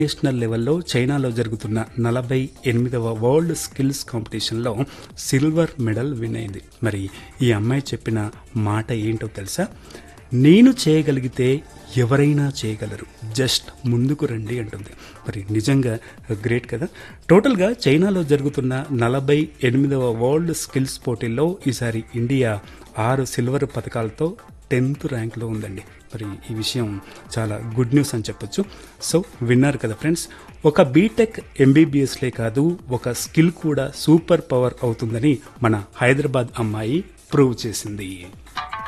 national లెవెల్లో చైనాలో జరుగుతున్న నలభై ఎనిమిదవ వరల్డ్ స్కిల్స్ కాంపిటీషన్లో సిల్వర్ మెడల్ విన్ అయింది మరి ఈ అమ్మాయి చెప్పిన మాట ఏంటో తెలుసా నేను చేయగలిగితే ఎవరైనా చేయగలరు జస్ట్ ముందుకు రండి అంటుంది మరి నిజంగా గ్రేట్ కదా టోటల్గా చైనాలో జరుగుతున్న నలభై ఎనిమిదవ వరల్డ్ స్కిల్స్ పోటీల్లో ఈసారి ఇండియా ఆరు సిల్వర్ పథకాలతో టెన్త్ ర్యాంక్లో ఉందండి మరి ఈ విషయం చాలా గుడ్ న్యూస్ అని చెప్పొచ్చు సో విన్నారు కదా ఫ్రెండ్స్ ఒక బీటెక్ ఎంబీబీఎస్లే కాదు ఒక స్కిల్ కూడా సూపర్ పవర్ అవుతుందని మన హైదరాబాద్ అమ్మాయి ప్రూవ్ చేసింది